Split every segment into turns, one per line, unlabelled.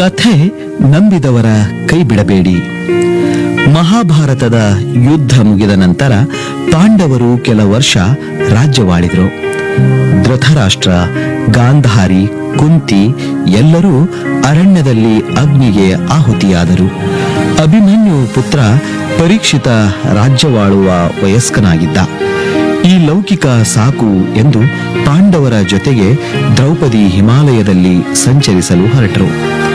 ಕಥೆ ನಂಬಿದವರ ಕೈ ಬಿಡಬೇಡಿ ಮಹಾಭಾರತದ ಯುದ್ಧ ಮುಗಿದ ನಂತರ ಪಾಂಡವರು ಕೆಲ ವರ್ಷ ರಾಜ್ಯವಾಳಿದರು ಧೃತರಾಷ್ಟ್ರ ಗಾಂಧಾರಿ ಕುಂತಿ ಎಲ್ಲರೂ ಅರಣ್ಯದಲ್ಲಿ ಅಗ್ನಿಗೆ ಆಹುತಿಯಾದರು ಅಭಿಮನ್ಯು ಪುತ್ರ ಪರೀಕ್ಷಿತ ರಾಜ್ಯವಾಳುವ ವಯಸ್ಕನಾಗಿದ್ದ ಈ ಲೌಕಿಕ ಸಾಕು ಎಂದು ಪಾಂಡವರ ಜೊತೆಗೆ ದ್ರೌಪದಿ ಹಿಮಾಲಯದಲ್ಲಿ ಸಂಚರಿಸಲು ಹೊರಟರು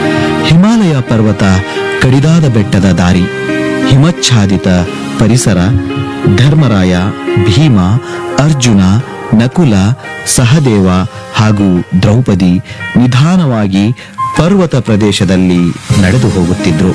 ಹಿಮಾಲಯ ಪರ್ವತ ಕಡಿದಾದ ಬೆಟ್ಟದ ದಾರಿ ಹಿಮಚ್ಛಾದಿತ ಪರಿಸರ ಧರ್ಮರಾಯ ಭೀಮ ಅರ್ಜುನ ನಕುಲ ಸಹದೇವ ಹಾಗೂ ದ್ರೌಪದಿ ನಿಧಾನವಾಗಿ ಪರ್ವತ ಪ್ರದೇಶದಲ್ಲಿ ನಡೆದು ಹೋಗುತ್ತಿದ್ರು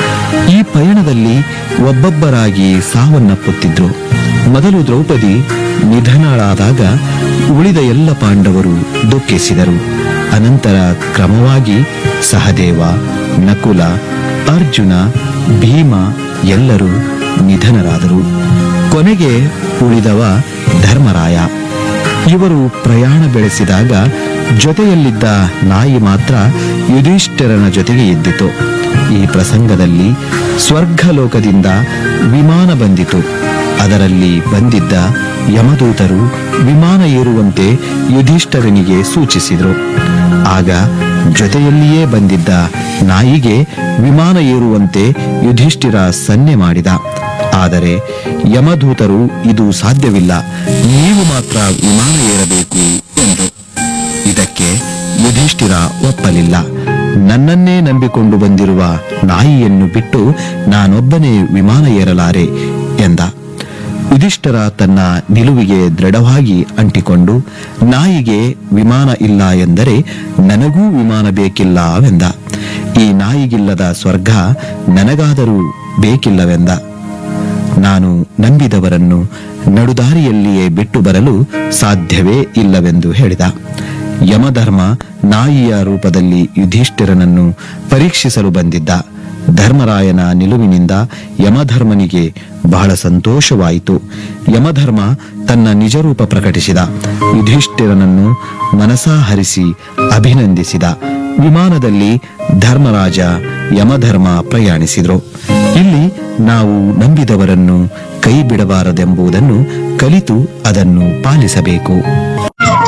ಈ ಪಯಣದಲ್ಲಿ ಒಬ್ಬೊಬ್ಬರಾಗಿ ಸಾವನ್ನಪ್ಪುತ್ತಿದ್ರು ಮೊದಲು ದ್ರೌಪದಿ ನಿಧನಳಾದಾಗ ಉಳಿದ ಎಲ್ಲ ಪಾಂಡವರು ದುಃಖಿಸಿದರು ಅನಂತರ ಕ್ರಮವಾಗಿ ಸಹದೇವ ನಕುಲ ಅರ್ಜುನ ಭೀಮ ಎಲ್ಲರೂ ನಿಧನರಾದರು ಕೊನೆಗೆ ಉಳಿದವ ಧರ್ಮರಾಯ ಇವರು ಪ್ರಯಾಣ ಬೆಳೆಸಿದಾಗ ಜೊತೆಯಲ್ಲಿದ್ದ ನಾಯಿ ಮಾತ್ರ ಯುಧಿಷ್ಠಿರನ ಜೊತೆಗೆ ಇದ್ದಿತು ಈ ಪ್ರಸಂಗದಲ್ಲಿ ಸ್ವರ್ಗಲೋಕದಿಂದ ವಿಮಾನ ಬಂದಿತು ಅದರಲ್ಲಿ ಬಂದಿದ್ದ ಯಮದೂತರು ವಿಮಾನ ಏರುವಂತೆ ಯುಧಿಷ್ಠರನಿಗೆ ಸೂಚಿಸಿದರು ಆಗ ಜೊತೆಯಲ್ಲಿಯೇ ಬಂದಿದ್ದ ನಾಯಿಗೆ ವಿಮಾನ ಏರುವಂತೆ ಯುಧಿಷ್ಠಿರ ಸನ್ನೆ ಮಾಡಿದ ಆದರೆ ಯಮದೂತರು ಇದು ಸಾಧ್ಯವಿಲ್ಲ ನೀವು ಮಾತ್ರ ವಿಮಾನ ಏರಬೇಕು ಎಂದರು ಇದಕ್ಕೆ ಯುಧಿಷ್ಠಿರ ಒಪ್ಪಲಿಲ್ಲ ನನ್ನನ್ನೇ ನಂಬಿಕೊಂಡು ಬಂದಿರುವ ನಾಯಿಯನ್ನು ಬಿಟ್ಟು ನಾನೊಬ್ಬನೇ ವಿಮಾನ ಏರಲಾರೆ ಎಂದ ಯುಧಿಷ್ಠರ ತನ್ನ ನಿಲುವಿಗೆ ದೃಢವಾಗಿ ಅಂಟಿಕೊಂಡು ನಾಯಿಗೆ ವಿಮಾನ ಇಲ್ಲ ಎಂದರೆ ನನಗೂ ವಿಮಾನ ಬೇಕಿಲ್ಲವೆಂದ ಈ ನಾಯಿಗಿಲ್ಲದ ಸ್ವರ್ಗ ನನಗಾದರೂ ಬೇಕಿಲ್ಲವೆಂದ ನಾನು ನಂಬಿದವರನ್ನು ನಡುದಾರಿಯಲ್ಲಿಯೇ ಬಿಟ್ಟು ಬರಲು ಸಾಧ್ಯವೇ ಇಲ್ಲವೆಂದು ಹೇಳಿದ ಯಮಧರ್ಮ ನಾಯಿಯ ರೂಪದಲ್ಲಿ ಯುಧಿಷ್ಠಿರನನ್ನು ಪರೀಕ್ಷಿಸಲು ಬಂದಿದ್ದ ಧರ್ಮರಾಯನ ನಿಲುವಿನಿಂದ ಯಮಧರ್ಮನಿಗೆ ಬಹಳ ಸಂತೋಷವಾಯಿತು ಯಮಧರ್ಮ ತನ್ನ ನಿಜರೂಪ ಪ್ರಕಟಿಸಿದ ಯುಧಿಷ್ಠಿರನನ್ನು ಮನಸಾಹರಿಸಿ ಅಭಿನಂದಿಸಿದ ವಿಮಾನದಲ್ಲಿ ಧರ್ಮರಾಜ ಯಮಧರ್ಮ ಪ್ರಯಾಣಿಸಿದರು ಇಲ್ಲಿ ನಾವು ನಂಬಿದವರನ್ನು ಕೈ ಬಿಡಬಾರದೆಂಬುದನ್ನು ಕಲಿತು ಅದನ್ನು ಪಾಲಿಸಬೇಕು